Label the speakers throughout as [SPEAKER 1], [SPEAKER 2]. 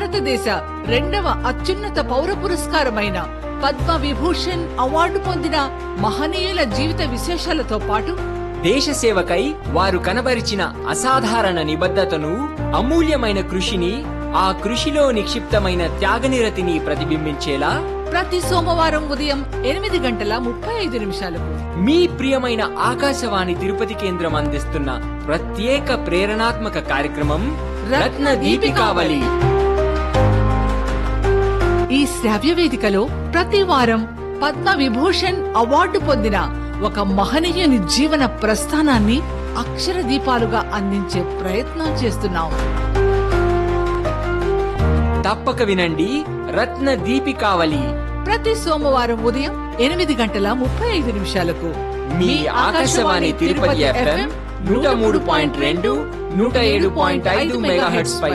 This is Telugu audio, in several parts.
[SPEAKER 1] భారతదేశ రెండవ అత్యున్నత పౌర పురస్కారమైన పద్మ విభూషణ్ అవార్డు పొందిన మహనీయుల జీవిత విశేషాలతో పాటు
[SPEAKER 2] దేశ సేవకై వారు కనబరిచిన అసాధారణ నిబద్ధతను అమూల్యమైన కృషిని ఆ కృషిలో నిక్షిప్తమైన త్యాగనిరతిని ప్రతిబింబించేలా
[SPEAKER 1] ప్రతి సోమవారం ఉదయం ఎనిమిది గంటల ముప్పై ఐదు నిమిషాలకు
[SPEAKER 2] మీ ప్రియమైన ఆకాశవాణి తిరుపతి కేంద్రం అందిస్తున్న ప్రత్యేక ప్రేరణాత్మక కార్యక్రమం రత్న దీపికావళి
[SPEAKER 1] ఈ శ్రావ్య వేదికలో ప్రతి వారం పద్మ విభూషణ్ అవార్డు పొందిన ఒక మహనీయుని జీవన ప్రస్థానాన్ని అక్షర దీపాలుగా అందించే ప్రయత్నం చేస్తున్నాం
[SPEAKER 2] తప్పక వినండి రత్న దీపికావళి
[SPEAKER 1] ప్రతి సోమవారం ఉదయం ఎనిమిది గంటల ముప్పై ఐదు నిమిషాలకు
[SPEAKER 2] మీ ఆకాశవాణి తిరుపతి ఎఫ్ఎం నూట మూడు పాయింట్ రెండు నూట ఏడు పాయింట్ ఐదు మెగాహెట్స్ పై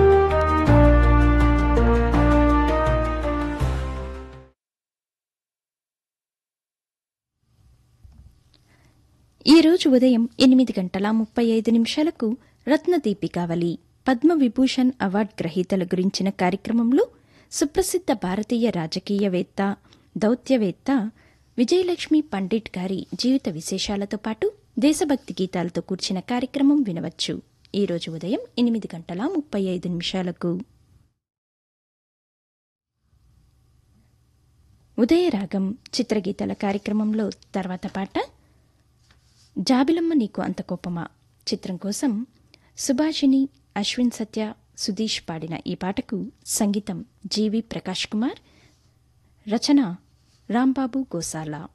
[SPEAKER 3] ఈరోజు ఉదయం ఎనిమిది గంటల ముప్పై ఐదు నిమిషాలకు రత్న దీపికావళి పద్మ విభూషణ్ అవార్డు గ్రహీతల గురించిన కార్యక్రమంలో సుప్రసిద్ధ భారతీయ రాజకీయవేత్త దౌత్యవేత్త విజయలక్ష్మి పండిట్ గారి జీవిత విశేషాలతో పాటు దేశభక్తి గీతాలతో కూర్చిన కార్యక్రమం వినవచ్చు ఈరోజు ఉదయం ఎనిమిది గంటల ముప్పై ఐదు నిమిషాలకు ఉదయరాగం చిత్రగీతాల కార్యక్రమంలో తర్వాత పాట జాబిలమ్మ నీకు అంత కోపమా చిత్రం కోసం సుభాషిణి అశ్విన్ సత్య సుధీష్ పాడిన ఈ పాటకు సంగీతం జీవి ప్రకాష్ కుమార్ రచన రాంబాబు గోసాలా